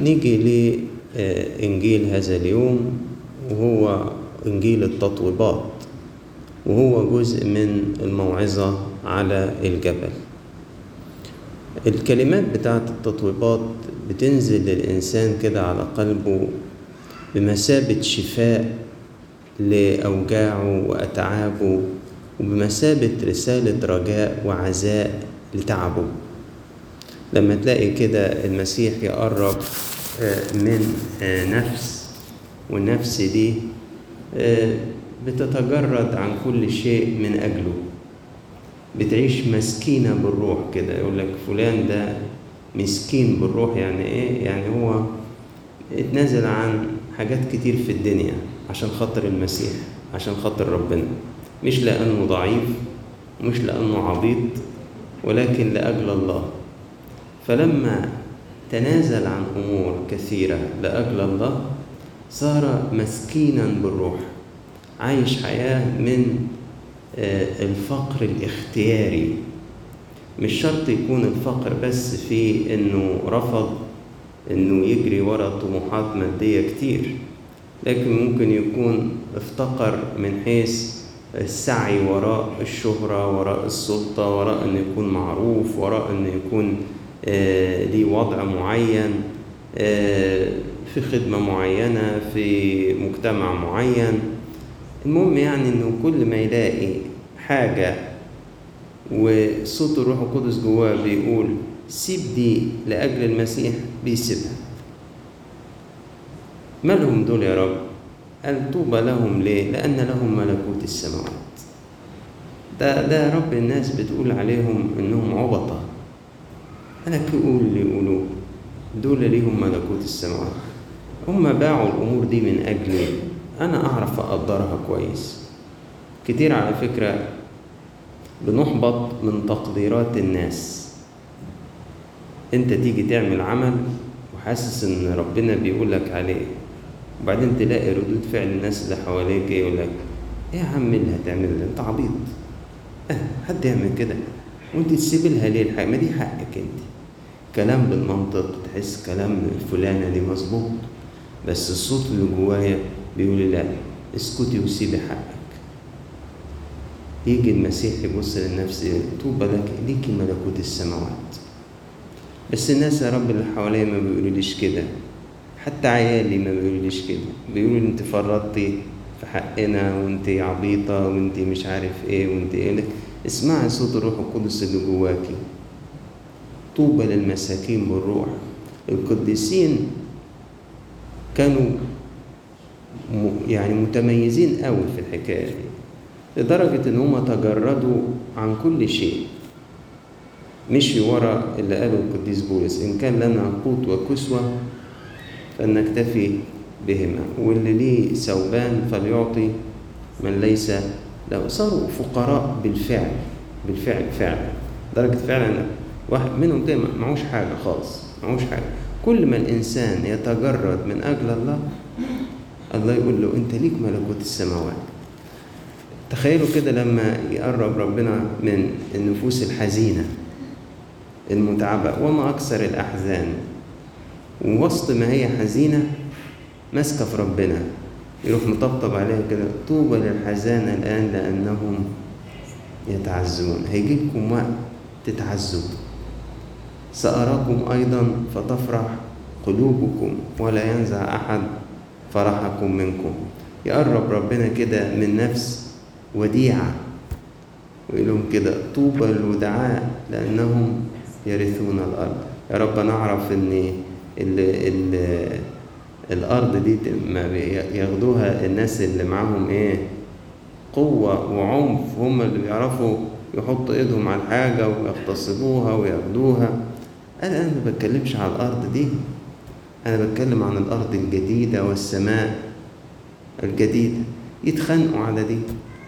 نيجي لإنجيل هذا اليوم وهو إنجيل التطويبات وهو جزء من الموعظة على الجبل الكلمات بتاعت التطويبات بتنزل للإنسان كده على قلبه بمثابة شفاء لأوجاعه وأتعابه وبمثابة رسالة رجاء وعزاء لتعبه لما تلاقي كده المسيح يقرب من نفس والنفس دي بتتجرد عن كل شيء من أجله بتعيش مسكينة بالروح كده يقول لك فلان ده مسكين بالروح يعني إيه؟ يعني هو اتنازل عن حاجات كتير في الدنيا عشان خاطر المسيح عشان خاطر ربنا مش لأنه ضعيف مش لأنه عبيط ولكن لأجل الله فلما تنازل عن أمور كثيرة لأجل الله صار مسكينا بالروح عايش حياة من الفقر الاختياري مش شرط يكون الفقر بس في انه رفض انه يجري ورا طموحات مادية كتير لكن ممكن يكون افتقر من حيث السعي وراء الشهرة وراء السلطة وراء أن يكون معروف وراء أن يكون ليه وضع معين في خدمة معينة في مجتمع معين المهم يعني أنه كل ما يلاقي حاجة وصوت الروح القدس جواه بيقول سيب دي لأجل المسيح بيسيبها مالهم دول يا رب قال طوبى لهم ليه لأن لهم ملكوت السماوات ده ده يا رب الناس بتقول عليهم إنهم عبطة أنا كقول اللي يقولوه دول ليهم ملكوت السماوات هم باعوا الأمور دي من أجلي أنا أعرف أقدرها كويس كتير على فكرة بنحبط من تقديرات الناس انت تيجي تعمل عمل وحاسس ان ربنا بيقول لك عليه وبعدين تلاقي ردود فعل الناس اللي حواليك يقول لك ايه يا عم اللي هتعمل ده انت عبيط اه حد يعمل كده وانت تسيب لها ليه الحاجه ما دي حقك انت كلام بالمنطق تحس كلام الفلانه دي مظبوط بس الصوت اللي جوايا بيقول لي لا اسكتي وسيبي حقك يجي المسيح يبص للنفس طوبى لك ليكي ملكوت السماوات بس الناس يا رب اللي حواليا ما بيقولوليش كده حتى عيالي ما بيقولوليش كده بيقولوا لي انت فرطتي في حقنا وانت عبيطة وانت مش عارف ايه وانت ايه لك اسمعي صوت الروح القدس اللي جواكي طوبى للمساكين بالروح القديسين كانوا يعني متميزين قوي في الحكاية دي لدرجة إن هم تجردوا عن كل شيء مشي ورا اللي قاله القديس بولس إن كان لنا قوت وكسوة فلنكتفي بهما واللي ليه ثوبان فليعطي من ليس له صاروا فقراء بالفعل بالفعل فعلا درجة فعلا واحد منهم كده معهوش حاجة خالص معهوش حاجة كل ما الإنسان يتجرد من أجل الله الله يقول له أنت ليك ملكوت السماوات تخيلوا كده لما يقرب ربنا من النفوس الحزينة المتعبة وما أكثر الأحزان ووسط ما هي حزينة ماسكة في ربنا يروح مطبطب عليها كده طوبى للحزانة الآن لأنهم يتعزون هيجي لكم وقت تتعزوا سأراكم أيضا فتفرح قلوبكم ولا ينزع أحد فرحكم منكم يقرب ربنا كده من نفس وديعة ويقول لهم كده طوبى للودعاء لأنهم يرثون الأرض يا رب أنا أعرف إن ال ال الأرض دي ما ياخدوها الناس اللي معاهم إيه قوة وعنف هم اللي بيعرفوا يحطوا إيدهم على الحاجة ويغتصبوها وياخدوها أنا أنا ما بتكلمش على الأرض دي أنا بتكلم عن الأرض الجديدة والسماء الجديدة يتخانقوا على دي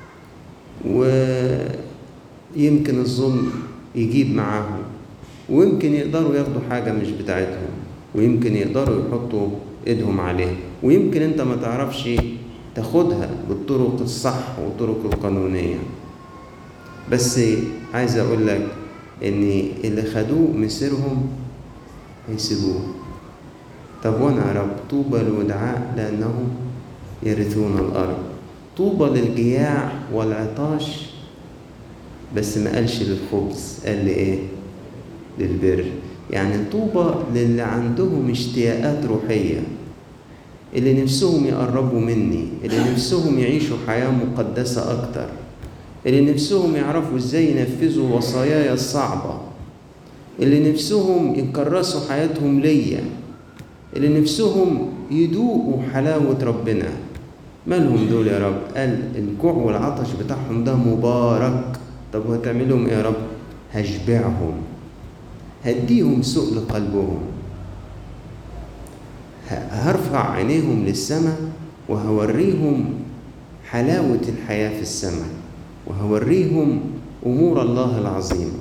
ويمكن الظلم يجيب معاهم ويمكن يقدروا ياخدوا حاجة مش بتاعتهم ويمكن يقدروا يحطوا ايدهم عليها ويمكن انت ما تعرفش تاخدها بالطرق الصح والطرق القانونية بس عايز اقول لك ان اللي خدوه مسيرهم هيسيبوه طب وانا يا رب طوبى الودعاء لانهم يرثون الارض طوبى للجياع والعطاش بس ما قالش للخبز قال لي ايه للبر يعني طوبى للي عندهم اشتياقات روحيه اللي نفسهم يقربوا مني اللي نفسهم يعيشوا حياه مقدسه اكتر اللي نفسهم يعرفوا ازاي ينفذوا وصاياي الصعبه اللي نفسهم يكرسوا حياتهم ليا اللي نفسهم يدوقوا حلاوة ربنا مالهم دول يا رب قال الجوع والعطش بتاعهم ده مبارك طب وهتعملهم ايه يا رب هشبعهم هديهم سؤل قلبهم هرفع عينيهم للسماء وهوريهم حلاوة الحياة في السماء وهوريهم أمور الله العظيمة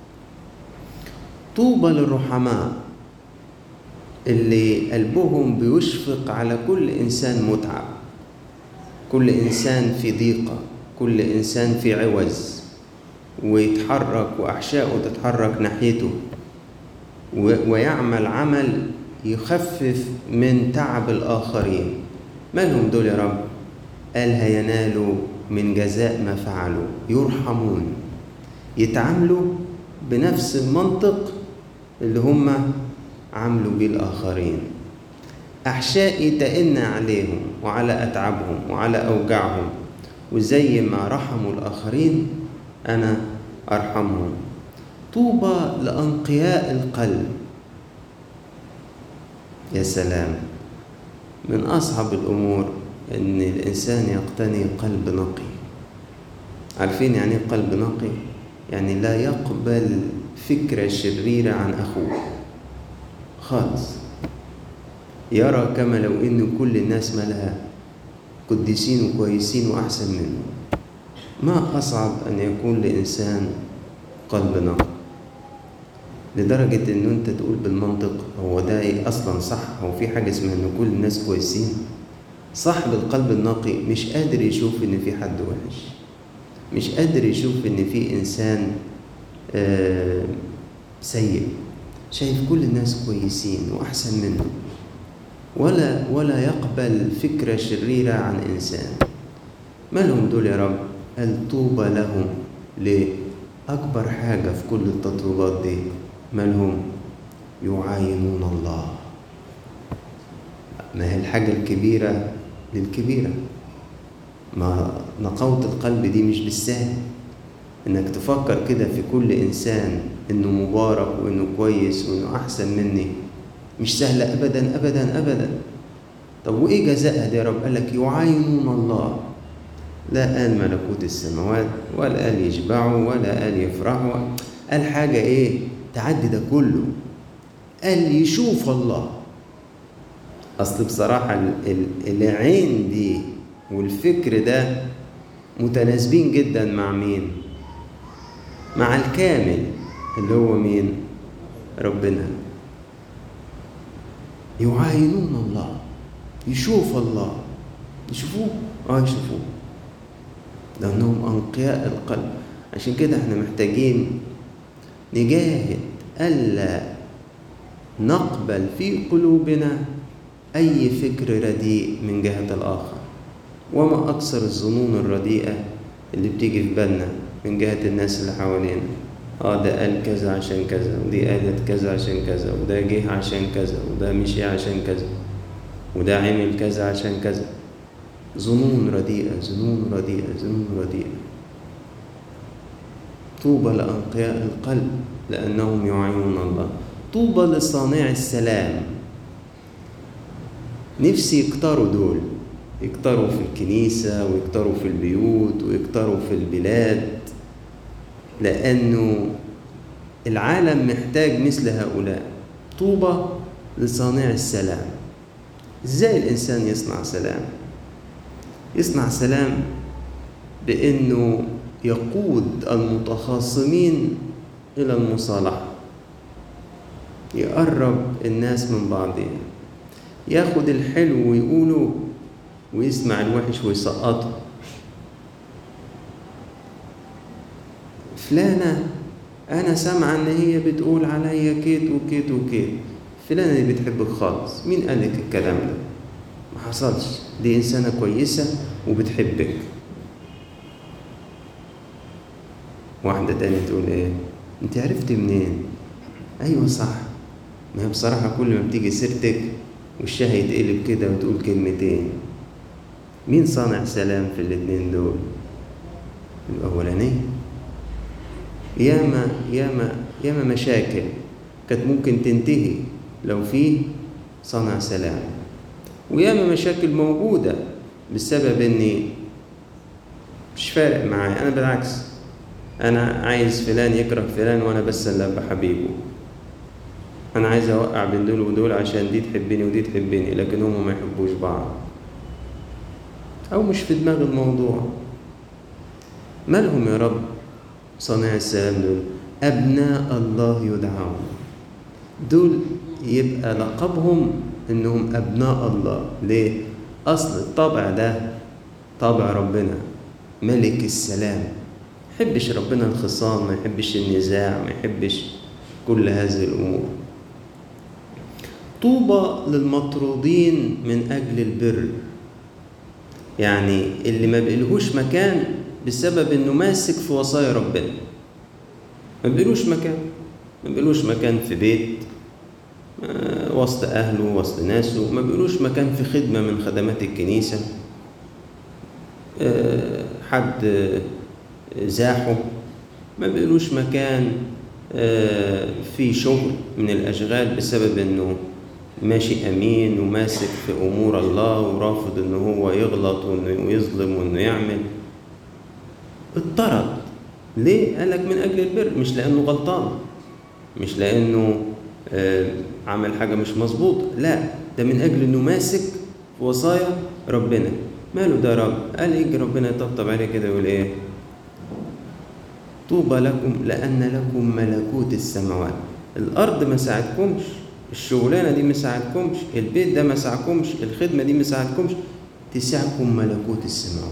طوبى للرحماء اللي قلبهم بيشفق على كل إنسان متعب كل إنسان في ضيقة كل إنسان في عوز ويتحرك وأحشائه تتحرك ناحيته ويعمل عمل يخفف من تعب الآخرين مالهم دول يا رب قال هينالوا من جزاء ما فعلوا يرحمون يتعاملوا بنفس المنطق اللي هم عملوا بيه الآخرين أحشائي تئن عليهم وعلى أتعابهم وعلى أوجاعهم وزي ما رحموا الآخرين أنا أرحمهم طوبى لأنقياء القلب يا سلام من أصعب الأمور إن الإنسان يقتني قلب نقي عارفين يعني إيه قلب نقي؟ يعني لا يقبل فكرة شريرة عن أخوه خالص يرى كما لو إن كل الناس مالها قديسين وكويسين وأحسن منه ما أصعب أن يكون لإنسان قلب نقي لدرجة إنه أنت تقول بالمنطق هو ده إيه أصلا صح هو في حاجة اسمها إن كل الناس كويسين صاحب القلب النقي مش قادر يشوف إن في حد وحش مش قادر يشوف إن في إنسان آه سيء شايف كل الناس كويسين وأحسن منه ولا ولا يقبل فكرة شريرة عن إنسان ما لهم دول يا رب قال طوبى لهم ليه أكبر حاجة في كل التطلبات دي مالهم يعاينون الله ما هي الحاجة الكبيرة للكبيرة ما نقاوة القلب دي مش بالسهل انك تفكر كده في كل انسان انه مبارك وانه كويس وانه احسن مني مش سهلة ابدا ابدا ابدا طب وايه جزاءها دي يا رب قال لك يعاينون الله لا قال ملكوت السماوات ولا قال يشبعوا ولا قال يفرحوا قال حاجة ايه تعدي ده كله قال يشوف الله اصل بصراحة العين دي والفكر ده متناسبين جدا مع مين مع الكامل اللي هو مين ربنا يعاينون الله يشوف الله يشوفوه اه يشوفوه لانهم انقياء القلب عشان كده احنا محتاجين نجاهد الا نقبل في قلوبنا اي فكر رديء من جهه الاخر وما اكثر الظنون الرديئه اللي بتيجي في بالنا من جهة الناس اللي حوالينا اه ده قال كذا عشان كذا ودي قالت كذا عشان كذا وده جه عشان كذا وده مشي عشان كذا وده عمل كذا عشان كذا ظنون رديئة ظنون رديئة ظنون رديئة طوبى لأنقياء القلب لأنهم يعينون الله طوبى لصانع السلام نفسي يكتروا دول يكتروا في الكنيسة ويكتروا في البيوت ويكتروا في البلاد لأنه العالم محتاج مثل هؤلاء طوبى لصانع السلام ازاي الإنسان يصنع سلام يصنع سلام بأنه يقود المتخاصمين إلى المصالحة يقرب الناس من بعضهم ياخد الحلو ويقوله ويسمع الوحش ويسقطه فلانة أنا سامعة إن هي بتقول عليا كيت وكيت وكيت فلانة دي بتحبك خالص مين قال لك الكلام ده ما حصلش دي إنسانة كويسة وبتحبك واحدة تانية تقول إيه أنت عرفت منين أيوة صح ما هي بصراحة كل ما بتيجي سيرتك وشها يتقلب كده وتقول كلمتين مين صانع سلام في الاتنين دول الأولانية ياما ياما ياما مشاكل كانت ممكن تنتهي لو في صنع سلام وياما مشاكل موجودة بسبب اني مش فارق معايا انا بالعكس انا عايز فلان يكره فلان وانا بس اللي ابقى حبيبه انا عايز اوقع بين دول ودول عشان دي تحبني ودي تحبني لكن هم ما يحبوش بعض او مش في دماغ الموضوع مالهم يا رب صانع السلام دول ابناء الله يدعون دول يبقى لقبهم انهم ابناء الله ليه اصل الطبع ده طبع ربنا ملك السلام ما يحبش ربنا الخصام ما يحبش النزاع ما يحبش كل هذه الامور طوبى للمطرودين من اجل البر يعني اللي ما بقلهوش مكان بسبب انه ماسك في وصايا ربنا ما بقلوش مكان ما بقلوش مكان في بيت وسط أهله وسط ناسه ما بيقولوش مكان في خدمة من خدمات الكنيسة حد زاحه ما بيقولوش مكان في شغل من الأشغال بسبب إنه ماشي أمين وماسك في أمور الله ورافض إنه هو يغلط وإنه يظلم وإنه يعمل اضطرد ليه؟ قال لك من أجل البر مش لأنه غلطان مش لأنه عمل حاجة مش مظبوطة لا ده من أجل إنه ماسك في وصايا ربنا ماله ده رب قال يجي ربنا يطبطب عليه كده يقول إيه طوبى لكم لأن لكم ملكوت السماوات الأرض ما ساعدكمش الشغلانة دي ما ساعدكمش البيت ده ما ساعدكمش الخدمة دي ما ساعدكمش تسعكم ملكوت السماوات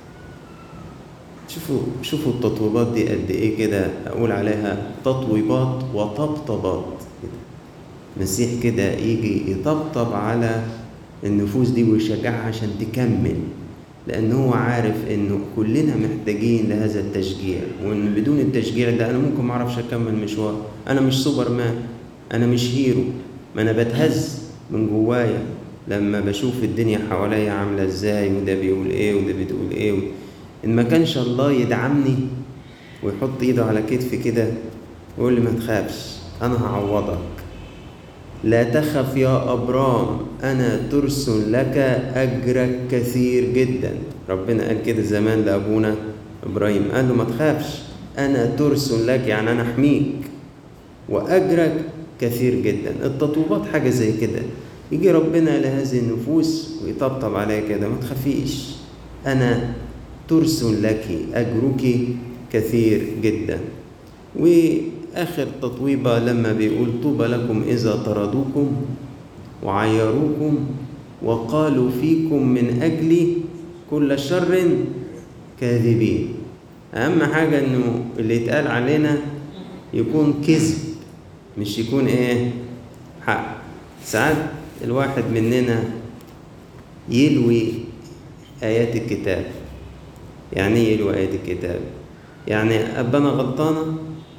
شوفوا شوفوا التطويبات دي قد ايه كده اقول عليها تطويبات وطبطبات كده المسيح كده يجي يطبطب على النفوس دي ويشجعها عشان تكمل لان هو عارف انه كلنا محتاجين لهذا التشجيع وان بدون التشجيع ده انا ممكن ما اعرفش اكمل مشوار انا مش سوبر مان انا مش هيرو ما انا بتهز من جوايا لما بشوف الدنيا حواليا عامله ازاي وده بيقول ايه وده بتقول ايه ان ما كانش الله يدعمني ويحط ايده على كتفي كده ويقول لي ما تخافش انا هعوضك لا تخف يا ابرام انا ترسل لك اجرك كثير جدا ربنا قال كده زمان لابونا ابراهيم قال له ما تخافش انا ترسل لك يعني انا احميك واجرك كثير جدا التطوبات حاجه زي كده يجي ربنا لهذه النفوس ويطبطب عليها كده ما تخافيش انا ترسل لك أجرك كثير جدا وآخر تطويبة لما بيقول طوبى لكم إذا طردوكم وعيروكم وقالوا فيكم من أجل كل شر كاذبين أهم حاجة إنه اللي يتقال علينا يكون كذب مش يكون إيه حق ساعات الواحد مننا يلوي آيات الكتاب يعني ايه يلوي آيات الكتاب يعني أبقى أنا غلطانة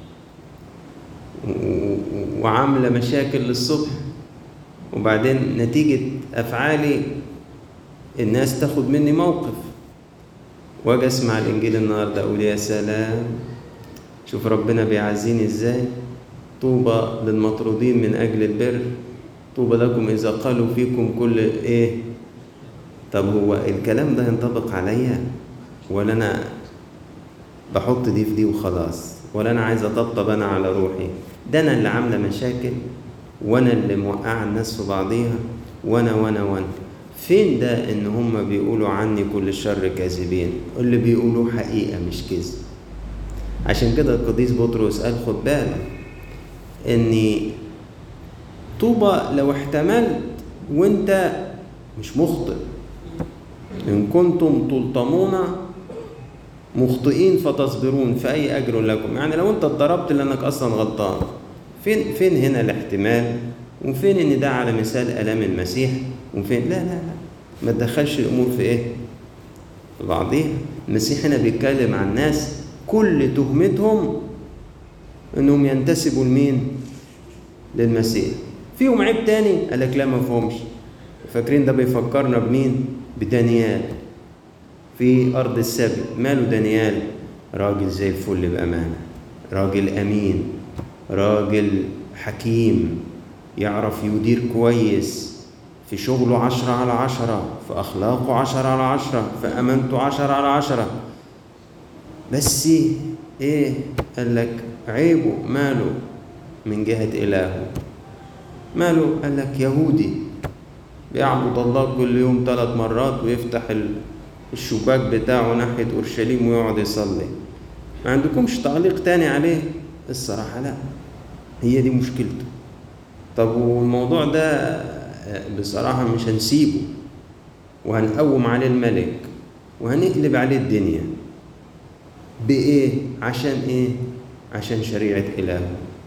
وعاملة مشاكل للصبح وبعدين نتيجة أفعالي الناس تاخد مني موقف واجي اسمع الانجيل النهارده اقول يا سلام شوف ربنا بيعزيني ازاي طوبى للمطرودين من اجل البر طوبى لكم اذا قالوا فيكم كل ايه طب هو الكلام ده ينطبق عليا ولا انا بحط دي في دي وخلاص ولا انا عايز اطبطب انا على روحي ده انا اللي عامله مشاكل وانا اللي موقعه الناس في بعضيها وانا وانا وانا فين ده ان هم بيقولوا عني كل شر كاذبين اللي بيقولوه حقيقه مش كذب عشان كده القديس بطرس قال خد بالك اني طوبى لو احتملت وانت مش مخطئ ان كنتم تلطمون مخطئين فتصبرون فاي اجر لكم يعني لو انت اتضربت لانك اصلا غلطان فين فين هنا الاحتمال وفين ان ده على مثال الام المسيح وفين لا لا لا ما تدخلش الامور في ايه في بعضيها المسيح هنا بيتكلم عن ناس كل تهمتهم انهم ينتسبوا لمين للمسيح فيهم عيب تاني قال لك لا ما فيهمش فاكرين ده بيفكرنا بمين بدانيال في ارض السبي ماله دانيال راجل زي الفل بامانه راجل امين راجل حكيم يعرف يدير كويس في شغله عشرة على عشرة في أخلاقه عشرة على عشرة في أمانته عشرة على عشرة بس إيه قال لك عيبه ماله من جهة إلهه ماله قال لك يهودي بيعبد الله كل يوم ثلاث مرات ويفتح الشباك بتاعه ناحية أورشليم ويقعد يصلي ما عندكمش تعليق تاني عليه الصراحة لا هي دي مشكلته طب والموضوع ده بصراحة مش هنسيبه وهنقوم عليه الملك وهنقلب عليه الدنيا بإيه؟ عشان إيه؟ عشان شريعة إلهه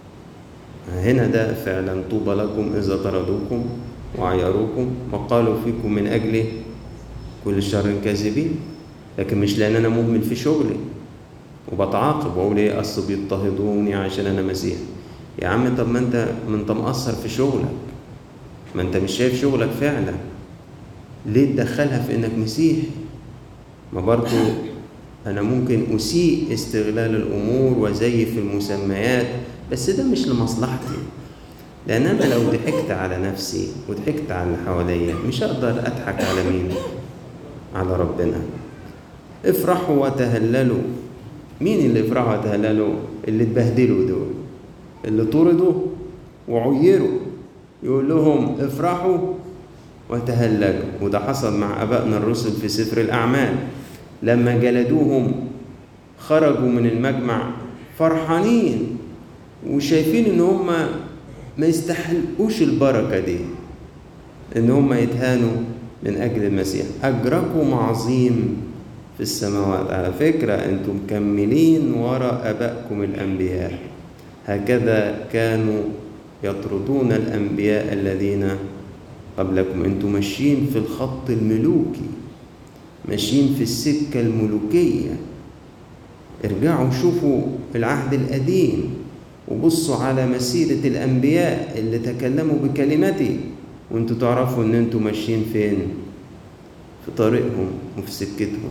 هنا ده فعلا طوبى لكم إذا طردوكم وعيروكم وقالوا فيكم من أجل كل شر كاذبين لكن مش لأن أنا مهمل في شغلي وبتعاقب وأقول إيه أصل بيضطهدوني عشان أنا مسيحي يا عم طب ما أنت ما أنت مقصر في شغلك ما أنت مش شايف شغلك فعلا ليه تدخلها في إنك مسيحي ما برضو أنا ممكن أسيء استغلال الأمور وزيف المسميات بس ده مش لمصلحتي لأن أنا لو ضحكت على نفسي وضحكت على اللي حواليا مش هقدر أضحك على مين؟ على ربنا افرحوا وتهللوا مين اللي يفرحوا ويتهللوا؟ اللي اتبهدلوا دول اللي طردوا وعيروا يقول لهم افرحوا وتهللوا وده حصل مع أبائنا الرسل في سفر الأعمال لما جلدوهم خرجوا من المجمع فرحانين وشايفين ان هم ما يستحقوش البركة دي ان هم يتهانوا من اجل المسيح اجركم عظيم في السماوات على فكرة انتم مكملين وراء ابائكم الانبياء هكذا كانوا يطردون الانبياء الذين قبلكم انتم ماشيين في الخط الملوكي ماشيين في السكة الملوكية ارجعوا شوفوا العهد القديم وبصوا على مسيرة الأنبياء اللي تكلموا بكلمتي وانتوا تعرفوا ان انتوا ماشيين فين في طريقهم وفي سكتهم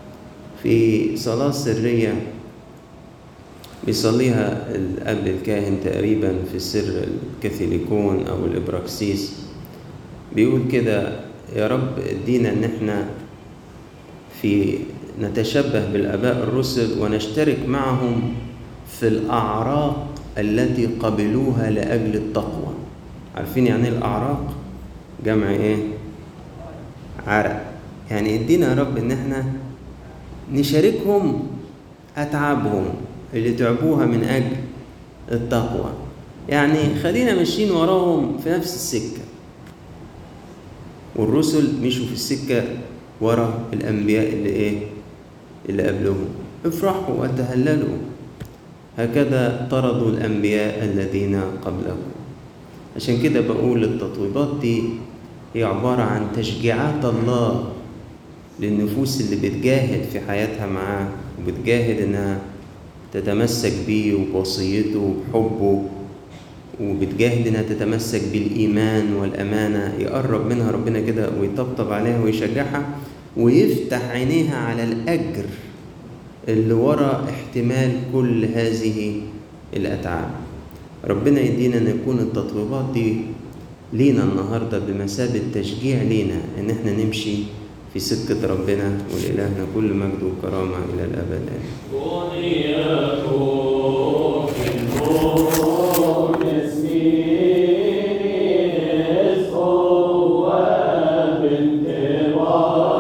في صلاة سرية بيصليها الأب الكاهن تقريبا في سر الكاثوليكون أو الإبراكسيس بيقول كده يا رب ادينا ان احنا في نتشبه بالآباء الرسل ونشترك معهم في الأعراق التي قبلوها لأجل التقوى عارفين يعني ايه الأعراق؟ جمع ايه؟ عرق يعني ادينا يا رب ان احنا نشاركهم أتعابهم اللي تعبوها من أجل التقوى يعني خلينا ماشيين وراهم في نفس السكة والرسل مشوا في السكة ورا الأنبياء اللي إيه؟ اللي قبلهم افرحوا وتهللوا هكذا طردوا الأنبياء الذين قبلكم عشان كده بقول التطويبات دي هي عبارة عن تشجيعات الله للنفوس اللي بتجاهد في حياتها معاه وبتجاهد إنها تتمسك بيه وبوصيته وبحبه وبتجاهد انها تتمسك بالايمان والامانه يقرب منها ربنا كده ويطبطب عليها ويشجعها ويفتح عينيها على الاجر اللي ورا احتمال كل هذه الاتعاب ربنا يدينا ان يكون التطويبات دي لينا النهارده بمثابه تشجيع لينا ان احنا نمشي في سكه ربنا ولالهنا كل مجد وكرامه الى الابد بنيته